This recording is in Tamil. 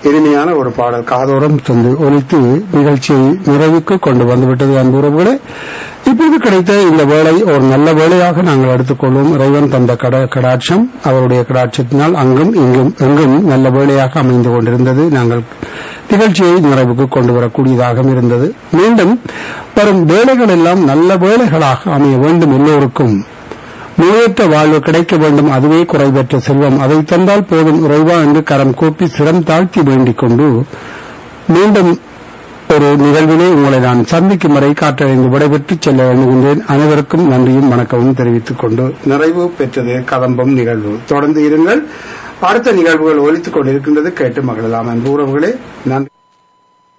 இனிமையான ஒரு பாடல் காதோரம் தந்து ஒலித்து நிகழ்ச்சியை நிறைவுக்கு கொண்டு வந்துவிட்டது அன்பு உறவுகளே இப்போது கிடைத்த இந்த வேலை ஒரு நல்ல வேலையாக நாங்கள் எடுத்துக்கொள்வோம் இறைவன் தந்த கட கடாட்சம் அவருடைய கடாட்சத்தினால் அங்கும் இங்கும் எங்கும் நல்ல வேலையாக அமைந்து கொண்டிருந்தது நாங்கள் நிகழ்ச்சியை நிறைவுக்கு கொண்டு வரக்கூடியதாக இருந்தது மீண்டும் வரும் வேலைகள் எல்லாம் நல்ல வேலைகளாக அமைய வேண்டும் எல்லோருக்கும் நோயற்ற வாழ்வு கிடைக்க வேண்டும் அதுவே குறைவற்ற செல்வம் அதை தந்தால் போதும் இறைவா என்று கரம் கூப்பி சிரம் தாழ்த்தி வேண்டிக் கொண்டு மீண்டும் ஒரு நிகழ்விலே உங்களை நான் சந்திக்கும் வரை காற்றடைந்து விடைபெற்று செல்ல எண்ணுகின்றேன் அனைவருக்கும் நன்றியும் வணக்கமும் தெரிவித்துக் கொண்டு நிறைவு பெற்றது கதம்பம் நிகழ்வு தொடர்ந்து இருங்கள் அடுத்த நிகழ்வுகள் ஒலித்துக் கொண்டிருக்கின்றது கேட்டு மகிழலாம் அன்பு உறவுகளே நன்றி